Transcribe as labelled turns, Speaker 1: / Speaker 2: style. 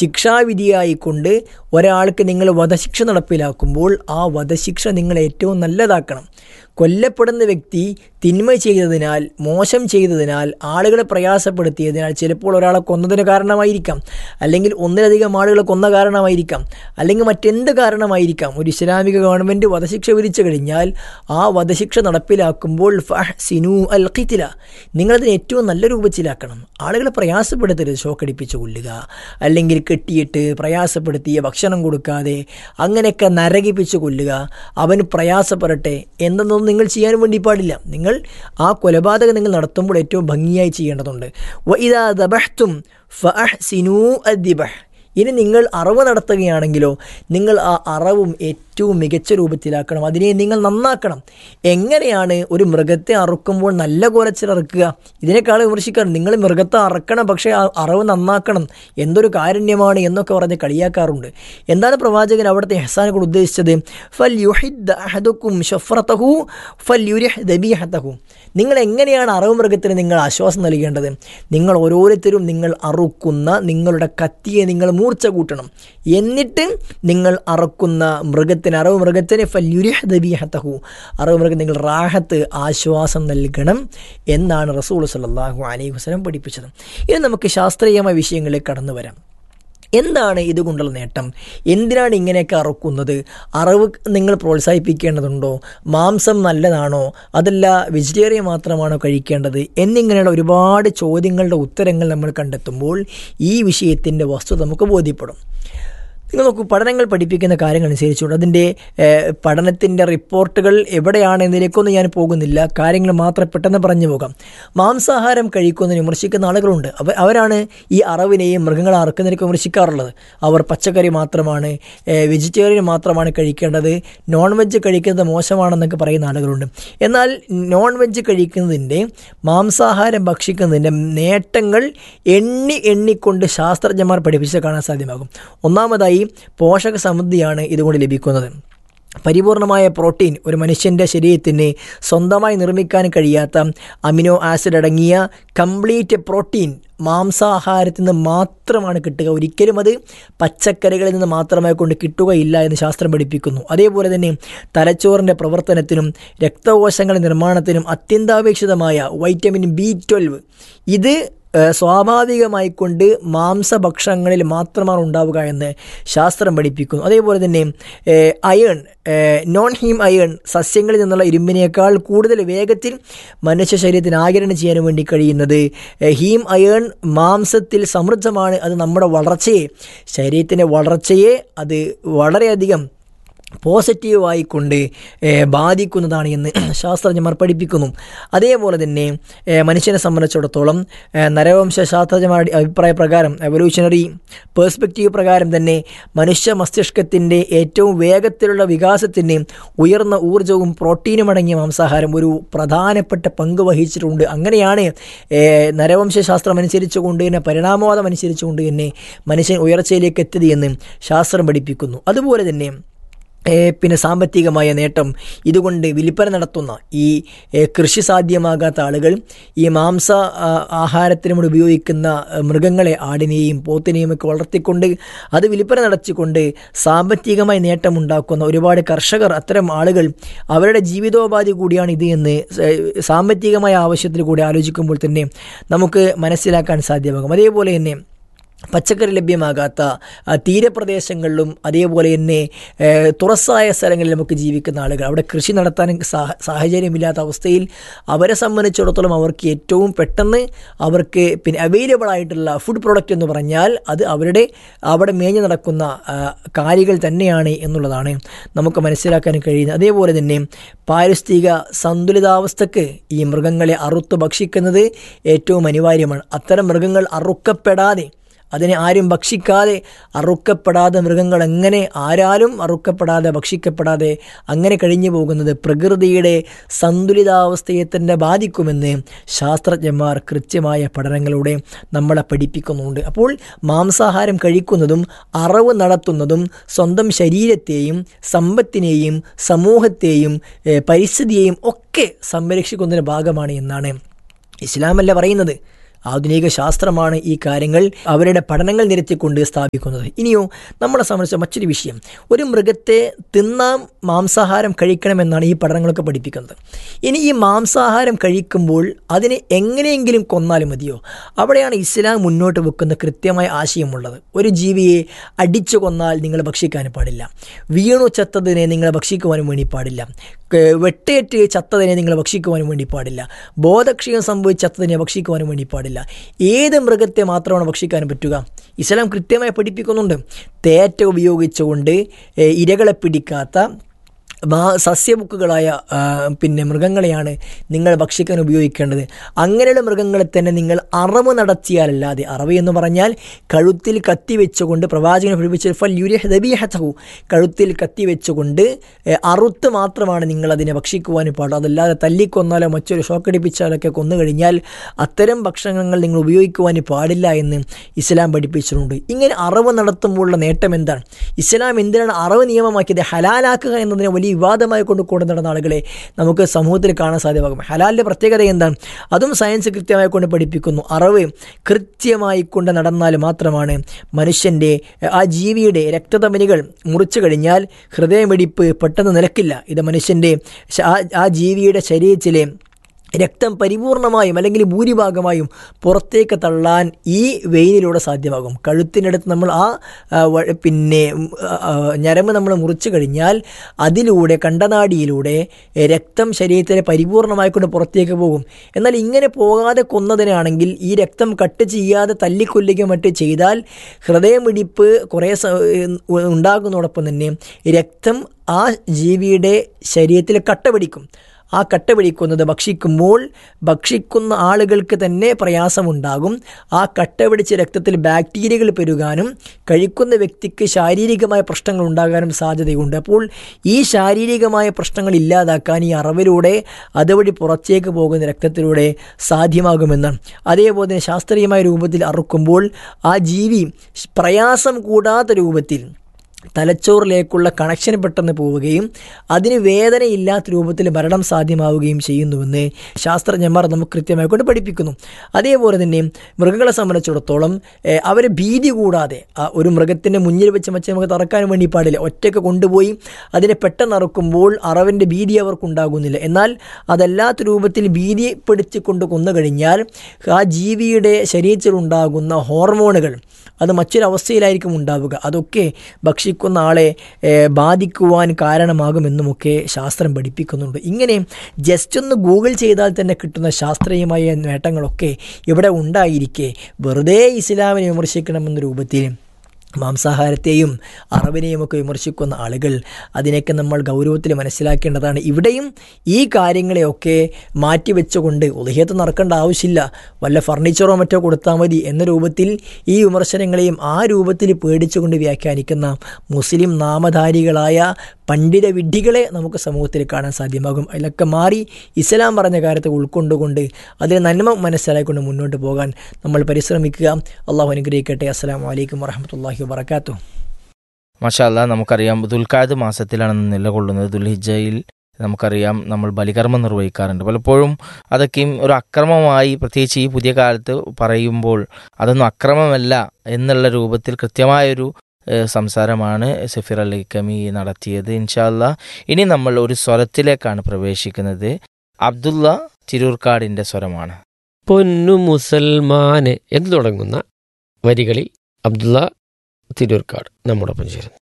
Speaker 1: ശിക്ഷാവിധിയായിക്കൊണ്ട് ഒരാൾക്ക് നിങ്ങൾ വധശിക്ഷ നടപ്പിലാക്കുമ്പോൾ ആ വധശിക്ഷ നിങ്ങൾ ഏറ്റവും നല്ലതാക്കണം കൊല്ലപ്പെടുന്ന വ്യക്തി തിന്മ ചെയ്തതിനാൽ മോശം ചെയ്തതിനാൽ ആളുകളെ പ്രയാസപ്പെടുത്തിയതിനാൽ ചിലപ്പോൾ ഒരാളെ കൊന്നതിന് കാരണമായിരിക്കാം അല്ലെങ്കിൽ ഒന്നിലധികം ആളുകളെ കൊന്ന കാരണമായിരിക്കാം അല്ലെങ്കിൽ മറ്റെന്ത് കാരണമായിരിക്കാം ഒരു ഇസ്ലാമിക ഗവൺമെൻറ് വധശിക്ഷ വിധിച്ചു കഴിഞ്ഞാൽ ആ വധശിക്ഷ നടപ്പിലാക്കുമ്പോൾ ഫഹ് സിനു അൽ ഖിത്തില നിങ്ങളതിനെ ഏറ്റവും നല്ല രൂപത്തിലാക്കണം ആളുകളെ പ്രയാസപ്പെടുത്തരുത് ഷോക്കടിപ്പിച്ച് കൊല്ലുക അല്ലെങ്കിൽ കെട്ടിയിട്ട് പ്രയാസപ്പെടുത്തിയ ഭക്ഷണം കൊടുക്കാതെ അങ്ങനെയൊക്കെ നരകിപ്പിച്ച് കൊല്ലുക അവന് പ്രയാസപ്പെടട്ടെ എന്നൊന്നും നിങ്ങൾ ചെയ്യാൻ വേണ്ടി പാടില്ല നിങ്ങൾ ആ കൊലപാതകം നിങ്ങൾ നടത്തുമ്പോൾ ഏറ്റവും ഭംഗിയായി ചെയ്യേണ്ടതുണ്ട് വ ഇതാ ദബഹ്തും ഫഅഹ്സിനൂ അദ്ദിബഹ് ഇനി നിങ്ങൾ അറവ് നടത്തുകയാണെങ്കിലോ നിങ്ങൾ ആ അറവും ഏറ്റവും മികച്ച രൂപത്തിലാക്കണം അതിനെ നിങ്ങൾ നന്നാക്കണം എങ്ങനെയാണ് ഒരു മൃഗത്തെ അറുക്കുമ്പോൾ നല്ല കോലച്ചിൽ അറുക്കുക ഇതിനേക്കാൾ വിമർശിക്കാറ് നിങ്ങൾ മൃഗത്തെ അറക്കണം പക്ഷേ ആ അറവ് നന്നാക്കണം എന്തൊരു കാരുണ്യമാണ് എന്നൊക്കെ പറഞ്ഞ് കളിയാക്കാറുണ്ട് എന്താണ് പ്രവാചകൻ അവിടുത്തെ ഹസാനെ കൊണ്ട് ഉദ്ദേശിച്ചത് ഫൽ യുഹിദ് അഹദുക്കും ഷഫ്രതഹു ഫൽ യുരിഹ് ദബീഹത്തഹു നിങ്ങൾ എങ്ങനെയാണ് അറവ് മൃഗത്തിന് നിങ്ങൾ ആശ്വാസം നൽകേണ്ടത് നിങ്ങൾ ഓരോരുത്തരും നിങ്ങൾ അറുക്കുന്ന നിങ്ങളുടെ കത്തിയെ നിങ്ങൾ മൂർച്ച കൂട്ടണം എന്നിട്ട് നിങ്ങൾ അറക്കുന്ന മൃഗത്തിന് അറവ് മൃഗത്തിന് ഫല്യുരിഹ് ദബീഹത്തഹു അറവ് മൃഗം നിങ്ങൾ റാഹത്ത് ആശ്വാസം നൽകണം എന്നാണ് റസൂൾ സല്ലാഹു അലൈഹി വസ്ലം പഠിപ്പിച്ചത് ഇനി നമുക്ക് ശാസ്ത്രീയമായ വിഷയങ്ങളിലേക്ക് കടന്നു വരാം എന്താണ് ഇതുകൊണ്ടുള്ള നേട്ടം എന്തിനാണ് ഇങ്ങനെയൊക്കെ അറുക്കുന്നത് അറവ് നിങ്ങൾ പ്രോത്സാഹിപ്പിക്കേണ്ടതുണ്ടോ മാംസം നല്ലതാണോ അതല്ല വെജിറ്റേറിയൻ മാത്രമാണോ കഴിക്കേണ്ടത് എന്നിങ്ങനെയുള്ള ഒരുപാട് ചോദ്യങ്ങളുടെ ഉത്തരങ്ങൾ നമ്മൾ കണ്ടെത്തുമ്പോൾ ഈ വിഷയത്തിൻ്റെ വസ്തുത നമുക്ക് ബോധ്യപ്പെടും നിങ്ങൾ നോക്കൂ പഠനങ്ങൾ പഠിപ്പിക്കുന്ന കാര്യങ്ങൾ അനുസരിച്ചുകൊണ്ട് അതിൻ്റെ പഠനത്തിൻ്റെ റിപ്പോർട്ടുകൾ എവിടെയാണ് എന്നതിലേക്കൊന്നും ഞാൻ പോകുന്നില്ല കാര്യങ്ങൾ മാത്രം പെട്ടെന്ന് പറഞ്ഞു പോകാം മാംസാഹാരം കഴിക്കുന്നതിന് വിമർശിക്കുന്ന ആളുകളുണ്ട് അവ അവരാണ് ഈ അറവിനെയും മൃഗങ്ങളെ അറക്കുന്നതിനൊക്കെ വിമർശിക്കാറുള്ളത് അവർ പച്ചക്കറി മാത്രമാണ് വെജിറ്റേറിയൻ മാത്രമാണ് കഴിക്കേണ്ടത് നോൺ വെജ് കഴിക്കുന്നത് മോശമാണെന്നൊക്കെ പറയുന്ന ആളുകളുണ്ട് എന്നാൽ നോൺ വെജ് കഴിക്കുന്നതിൻ്റെ മാംസാഹാരം ഭക്ഷിക്കുന്നതിൻ്റെ നേട്ടങ്ങൾ എണ്ണി എണ്ണിക്കൊണ്ട് ശാസ്ത്രജ്ഞന്മാർ പഠിപ്പിച്ച് കാണാൻ സാധ്യമാകും ഒന്നാമതായി പോഷക സമൃദ്ധിയാണ് ഇതുകൊണ്ട് ലഭിക്കുന്നത് പരിപൂർണമായ പ്രോട്ടീൻ ഒരു മനുഷ്യൻ്റെ ശരീരത്തിന് സ്വന്തമായി നിർമ്മിക്കാൻ കഴിയാത്ത അമിനോ ആസിഡ് അടങ്ങിയ കംപ്ലീറ്റ് പ്രോട്ടീൻ മാംസാഹാരത്തിൽ നിന്ന് മാത്രമാണ് കിട്ടുക ഒരിക്കലും അത് പച്ചക്കറികളിൽ നിന്ന് മാത്രമായി കൊണ്ട് കിട്ടുകയില്ല എന്ന് ശാസ്ത്രം പഠിപ്പിക്കുന്നു അതേപോലെ തന്നെ തലച്ചോറിൻ്റെ പ്രവർത്തനത്തിനും രക്തകോശങ്ങളുടെ നിർമ്മാണത്തിനും അത്യന്താപേക്ഷിതമായ വൈറ്റമിൻ ബി ട്വൽവ് ഇത് സ്വാഭാവികമായി കൊണ്ട് മാംസഭക്ഷണങ്ങളിൽ മാത്രമാണ് ഉണ്ടാവുക എന്ന് ശാസ്ത്രം പഠിപ്പിക്കുന്നു അതേപോലെ തന്നെ അയൺ നോൺ ഹീം അയൺ സസ്യങ്ങളിൽ നിന്നുള്ള ഇരുമ്പിനേക്കാൾ കൂടുതൽ വേഗത്തിൽ മനുഷ്യ ശരീരത്തിന് ആകിരണം ചെയ്യാൻ വേണ്ടി കഴിയുന്നത് ഹീം അയൺ മാംസത്തിൽ സമൃദ്ധമാണ് അത് നമ്മുടെ വളർച്ചയെ ശരീരത്തിൻ്റെ വളർച്ചയെ അത് വളരെയധികം പോസിറ്റീവായി കൊണ്ട് ബാധിക്കുന്നതാണ് എന്ന് ശാസ്ത്രജ്ഞന്മാർ പഠിപ്പിക്കുന്നു അതേപോലെ തന്നെ മനുഷ്യനെ സംബന്ധിച്ചിടത്തോളം നരവംശ ശാസ്ത്രജ്ഞന്മാരുടെ അഭിപ്രായ പ്രകാരം എവല്യൂഷണറി പേഴ്സ്പെക്റ്റീവ് പ്രകാരം തന്നെ മനുഷ്യ മസ്തിഷ്കത്തിൻ്റെ ഏറ്റവും വേഗത്തിലുള്ള വികാസത്തിന് ഉയർന്ന ഊർജ്ജവും പ്രോട്ടീനും അടങ്ങിയ മാംസാഹാരം ഒരു പ്രധാനപ്പെട്ട പങ്ക് വഹിച്ചിട്ടുണ്ട് അങ്ങനെയാണ് നരവംശ ശാസ്ത്രം അനുസരിച്ചുകൊണ്ട് തന്നെ പരിണാമവാദം അനുസരിച്ചുകൊണ്ട് തന്നെ മനുഷ്യൻ ഉയർച്ചയിലേക്ക് എത്തിയത് എന്ന് ശാസ്ത്രം പഠിപ്പിക്കുന്നു അതുപോലെ തന്നെ പിന്നെ സാമ്പത്തികമായ നേട്ടം ഇതുകൊണ്ട് വിൽപ്പന നടത്തുന്ന ഈ കൃഷി സാധ്യമാകാത്ത ആളുകൾ ഈ മാംസ ആഹാരത്തിനും ഉപയോഗിക്കുന്ന മൃഗങ്ങളെ ആടിനെയും പോത്തിനെയും ഒക്കെ വളർത്തിക്കൊണ്ട് അത് വിൽപ്പന നടത്തിക്കൊണ്ട് സാമ്പത്തികമായി നേട്ടമുണ്ടാക്കുന്ന ഒരുപാട് കർഷകർ അത്തരം ആളുകൾ അവരുടെ ജീവിതോപാധി കൂടിയാണ് ഇത് എന്ന് സാമ്പത്തികമായ ആവശ്യത്തിൽ കൂടി ആലോചിക്കുമ്പോൾ തന്നെ നമുക്ക് മനസ്സിലാക്കാൻ സാധ്യമാകും അതേപോലെ തന്നെ പച്ചക്കറി ലഭ്യമാകാത്ത തീരപ്രദേശങ്ങളിലും അതേപോലെ തന്നെ തുറസായ സ്ഥലങ്ങളിൽ നമുക്ക് ജീവിക്കുന്ന ആളുകൾ അവിടെ കൃഷി നടത്താൻ സാഹചര്യമില്ലാത്ത അവസ്ഥയിൽ അവരെ സംബന്ധിച്ചിടത്തോളം അവർക്ക് ഏറ്റവും പെട്ടെന്ന് അവർക്ക് പിന്നെ അവൈലബിൾ ആയിട്ടുള്ള ഫുഡ് പ്രോഡക്റ്റ് എന്ന് പറഞ്ഞാൽ അത് അവരുടെ അവിടെ മേഞ്ഞു നടക്കുന്ന കാര്യങ്ങൾ തന്നെയാണ് എന്നുള്ളതാണ് നമുക്ക് മനസ്സിലാക്കാൻ കഴിയുന്നത് അതേപോലെ തന്നെ പാരിസ്ഥിതിക സന്തുലിതാവസ്ഥക്ക് ഈ മൃഗങ്ങളെ അറുത്ത് ഭക്ഷിക്കുന്നത് ഏറ്റവും അനിവാര്യമാണ് അത്തരം മൃഗങ്ങൾ അറുക്കപ്പെടാതെ അതിനെ ആരും ഭക്ഷിക്കാതെ അറുക്കപ്പെടാതെ മൃഗങ്ങൾ എങ്ങനെ ആരാലും അറുക്കപ്പെടാതെ ഭക്ഷിക്കപ്പെടാതെ അങ്ങനെ കഴിഞ്ഞു പോകുന്നത് പ്രകൃതിയുടെ സന്തുലിതാവസ്ഥയെ തന്നെ ബാധിക്കുമെന്ന് ശാസ്ത്രജ്ഞന്മാർ കൃത്യമായ പഠനങ്ങളിലൂടെ നമ്മളെ പഠിപ്പിക്കുന്നുണ്ട് അപ്പോൾ മാംസാഹാരം കഴിക്കുന്നതും അറവ് നടത്തുന്നതും സ്വന്തം ശരീരത്തെയും സമ്പത്തിനെയും സമൂഹത്തെയും പരിസ്ഥിതിയെയും ഒക്കെ സംരക്ഷിക്കുന്നതിൻ്റെ ഭാഗമാണ് എന്നാണ് ഇസ്ലാമല്ല പറയുന്നത് ആധുനിക ശാസ്ത്രമാണ് ഈ കാര്യങ്ങൾ അവരുടെ പഠനങ്ങൾ നിരത്തിക്കൊണ്ട് സ്ഥാപിക്കുന്നത് ഇനിയോ നമ്മളെ സംബന്ധിച്ച മറ്റൊരു വിഷയം ഒരു മൃഗത്തെ തിന്നാം മാംസാഹാരം കഴിക്കണമെന്നാണ് ഈ പഠനങ്ങളൊക്കെ പഠിപ്പിക്കുന്നത് ഇനി ഈ മാംസാഹാരം കഴിക്കുമ്പോൾ അതിനെ എങ്ങനെയെങ്കിലും കൊന്നാലും മതിയോ അവിടെയാണ് ഇസ്ലാം മുന്നോട്ട് വെക്കുന്ന കൃത്യമായ ആശയമുള്ളത് ഒരു ജീവിയെ അടിച്ചു കൊന്നാൽ നിങ്ങൾ ഭക്ഷിക്കാൻ പാടില്ല വീണു ചത്തതിനെ നിങ്ങൾ ഭക്ഷിക്കുവാനും വേണ്ടി പാടില്ല ക- വെട്ടേറ്റ് ചത്തതിനെ നിങ്ങൾ ഭക്ഷിക്കുവാനും വേണ്ടി പാടില്ല ബോധക്ഷയം സംഭവിച്ച് ചത്തതിനെ ഭക്ഷിക്കുവാനും വേണ്ടി പാടില്ല ഏത് മൃഗത്തെ മാത്രമാണ് ഭക്ഷിക്കാൻ പറ്റുക ഇസ്ലാം കൃത്യമായി പഠിപ്പിക്കുന്നുണ്ട് തേറ്റ ഉപയോഗിച്ചുകൊണ്ട് ഏ, ഇരകളെ പിടിക്കാത്ത മാ- സസ്യബുക്കുകളായ ആ, പിന്നെ മൃഗങ്ങളെയാണ് നിങ്ങൾ ഭക്ഷിക്കാൻ ഉപയോഗിക്കേണ്ടത് അങ്ങനെയുള്ള മൃഗങ്ങളെ തന്നെ നിങ്ങൾ അറവ് നടത്തിയാലല്ലാതെ അറവ് എന്ന് പറഞ്ഞാൽ കഴുത്തിൽ കത്തി വെച്ചുകൊണ്ട് പ്രവാചകനെ പഠിപ്പിച്ച ഫൽ യുരിഹദബിഹു കഴുത്തിൽ കത്തി വെച്ചുകൊണ്ട് ഏ, അറുത്ത് മാത്രമാണ് നിങ്ങൾ അതിനെ ഭക്ഷിക്കുവാനും പാടുള്ളൂ അതല്ലാതെ തല്ലിക്കൊന്നാലോ മറ്റൊരു ഷോക്കടിപ്പിച്ചാലൊക്കെ കൊന്നു കഴിഞ്ഞാൽ അത്തരം ഭക്ഷണങ്ങൾ നിങ്ങൾ ഉപയോഗിക്കുവാൻ പാടില്ല എന്ന് ഇസ്ലാം പഠിപ്പിച്ചിട്ടുണ്ട് ഇങ്ങനെ അറവ് നടത്തുമ്പോഴുള്ള നേട്ടം എന്താണ് ഇസ്ലാം എന്തിനാണ് അറവ് നിയമമാക്കിയത് ഹലാലാക്കുക എന്നതിനെ വലിയ വിവാദമായി കൊണ്ട് കൊണ്ടു നടന്ന ആളുകളെ നമുക്ക് സമൂഹത്തിൽ കാണാൻ സാധ്യമാകും ഹലാലിൻ്റെ പ്രത്യേകത എന്താണ് അതും സയൻസ് കൃത്യമായി കൊണ്ട് പഠിപ്പിക്കുന്നു അറവ് കൃത്യമായി കൊണ്ട് നടന്നാൽ മാത്രമാണ് മനുഷ്യൻ്റെ ആ ജീവിയുടെ രക്തധമനികൾ മുറിച്ചു കഴിഞ്ഞാൽ ഹൃദയമിടിപ്പ് പെട്ടെന്ന് നിലക്കില്ല ഇത് മനുഷ്യൻ്റെ ശ- ആ- ആ ജീവിയുടെ ശരീരത്തിലെ രക്തം പരിപൂർണമായും അല്ലെങ്കിൽ ഭൂരിഭാഗമായും പുറത്തേക്ക് തള്ളാൻ ഈ വെയിനിലൂടെ സാധ്യമാകും കഴുത്തിനടുത്ത് നമ്മൾ ആ ആ, വ- പിന്നെ ഉം, ആ, ആ, ഞരമ്പ് നമ്മൾ മുറിച്ചു കഴിഞ്ഞാൽ അതിലൂടെ കണ്ടനാടിയിലൂടെ എ, രക്തം ശരീരത്തിലെ പരിപൂർണമായി കൊണ്ട് പുറത്തേക്ക് പോകും എന്നാൽ ഇങ്ങനെ പോകാതെ കൊന്നതിനാണെങ്കിൽ ഈ രക്തം കട്ട് ചെയ്യാതെ തല്ലിക്കൊല്ലുകയോ മറ്റ് ചെയ്താൽ ഹൃദയമിടിപ്പ് കുറേ സ- ഉണ്ടാകുന്നതോടൊപ്പം തന്നെ രക്തം ആ ജീവിയുടെ ശരീരത്തിൽ കട്ട പിടിക്കും ആ കട്ട പിടിക്കുന്നത് ഭക്ഷിക്കുമ്പോൾ ഭക്ഷിക്കുന്ന ആളുകൾക്ക് തന്നെ പ്രയാസമുണ്ടാകും ആ കട്ട പിടിച്ച രക്തത്തിൽ ബാക്ടീരിയകൾ പെരുകാനും കഴിക്കുന്ന വ്യക്തിക്ക് ശാരീരികമായ പ്രശ്നങ്ങൾ ഉണ്ടാകാനും സാധ്യതയുണ്ട് അപ്പോൾ ഈ ശാരീരികമായ പ്രശ്നങ്ങൾ ഇല്ലാതാക്കാൻ ഈ അറവിലൂടെ അതുവഴി പുറത്തേക്ക് പോകുന്ന രക്തത്തിലൂടെ സാധ്യമാകുമെന്നാണ് അതേപോലെ തന്നെ ശാസ്ത്രീയമായ രൂപത്തിൽ അറുക്കുമ്പോൾ ആ ജീവി പ്രയാസം കൂടാത്ത രൂപത്തിൽ തലച്ചോറിലേക്കുള്ള കണക്ഷൻ പെട്ടെന്ന് പോവുകയും അതിന് വേദനയില്ലാത്ത രൂപത്തിൽ മരണം സാധ്യമാവുകയും ചെയ്യുന്നുവെന്ന് ശാസ്ത്രജ്ഞന്മാർ നമുക്ക് കൃത്യമായി കൊണ്ട് പഠിപ്പിക്കുന്നു അതേപോലെ തന്നെ മൃഗങ്ങളെ സംബന്ധിച്ചിടത്തോളം അവർ ഭീതി കൂടാതെ ആ ഒരു മൃഗത്തിൻ്റെ മുന്നിൽ വെച്ച് മറ്റേ നമുക്ക് തറക്കാൻ വേണ്ടി പാടില്ല ഒറ്റയ്ക്ക് കൊണ്ടുപോയി അതിനെ പെട്ടെന്ന് അറക്കുമ്പോൾ അറവിൻ്റെ ഭീതി അവർക്കുണ്ടാകുന്നില്ല എന്നാൽ അതല്ലാത്ത രൂപത്തിൽ ഭീതിപ്പെടുത്തിക്കൊണ്ട് കൊന്നു കഴിഞ്ഞാൽ ആ ജീവിയുടെ ശരീരത്തിലുണ്ടാകുന്ന ഹോർമോണുകൾ അത് മറ്റൊരവസ്ഥയിലായിരിക്കും ഉണ്ടാവുക അതൊക്കെ ഭക്ഷിക്കുന്ന ആളെ ഏഹ്, ബാധിക്കുവാൻ കാരണമാകുമെന്നുമൊക്കെ ശാസ്ത്രം പഠിപ്പിക്കുന്നുണ്ട് ഇങ്ങനെ ജസ്റ്റ് ഒന്ന് ഗൂഗിൾ ചെയ്താൽ തന്നെ കിട്ടുന്ന ശാസ്ത്രീയമായ നേട്ടങ്ങളൊക്കെ ഇവിടെ ഉണ്ടായിരിക്കെ വെറുതെ ഇസ്ലാമിനെ വിമർശിക്കണമെന്ന രൂപത്തിൽ മാംസാഹാരത്തെയും അറവിനെയും ഒക്കെ വിമർശിക്കുന്ന ആളുകൾ അതിനെയൊക്കെ നമ്മൾ ഗൗരവത്തിൽ മനസ്സിലാക്കേണ്ടതാണ് ഇവിടെയും ഈ കാര്യങ്ങളെയൊക്കെ മാറ്റിവെച്ചുകൊണ്ട് ഉദയത്ത് നടക്കേണ്ട ആവശ്യമില്ല വല്ല ഫർണിച്ചറോ മറ്റോ കൊടുത്താൽ മതി എന്ന രൂപത്തിൽ ഈ വിമർശനങ്ങളെയും ആ രൂപത്തിൽ പേടിച്ചുകൊണ്ട് വ്യാഖ്യാനിക്കുന്ന മുസ്ലിം നാമധാരികളായ പണ്ഡിത വിഡ്ഢികളെ നമുക്ക് സമൂഹത്തിൽ കാണാൻ സാധ്യമാകും അതിലൊക്കെ മാറി ഇസ്ലാം പറഞ്ഞ കാര്യത്തെ ഉൾക്കൊണ്ടുകൊണ്ട് അതിന് നന്മ മനസ്സിലാക്കിക്കൊണ്ട് മുന്നോട്ട് പോകാൻ നമ്മൾ പരിശ്രമിക്കുക അള്ളാഹു അനുഗ്രഹിക്കട്ടെ അസ്സാം വലൈക്കും വറഹമത്തല്ലാഹി വബർക്കാത്തു
Speaker 2: മഷാല്ല നമുക്കറിയാം ദുൽഖാദ് മാസത്തിലാണ് നിലകൊള്ളുന്നത് ദുൽഹിജയിൽ നമുക്കറിയാം നമ്മൾ ബലികർമ്മം നിർവഹിക്കാറുണ്ട് പലപ്പോഴും അതൊക്കെയും ഒരു അക്രമമായി പ്രത്യേകിച്ച് ഈ പുതിയ കാലത്ത് പറയുമ്പോൾ അതൊന്നും അക്രമമല്ല എന്നുള്ള രൂപത്തിൽ കൃത്യമായൊരു ഏഹ്, സംസാരമാണ് സഫീർ അലി കമി നടത്തിയത് ഇൻഷാല്ല ഇനി നമ്മൾ ഒരു സ്വരത്തിലേക്കാണ് പ്രവേശിക്കുന്നത് അബ്ദുള്ള തിരൂർക്കാടിൻ്റെ സ്വരമാണ്
Speaker 3: പൊന്നു മുസൽമാന് എന്ന് തുടങ്ങുന്ന വരികളിൽ അബ്ദുള്ള തിരൂർക്കാട് നമ്മോടൊപ്പം ചേരുന്നു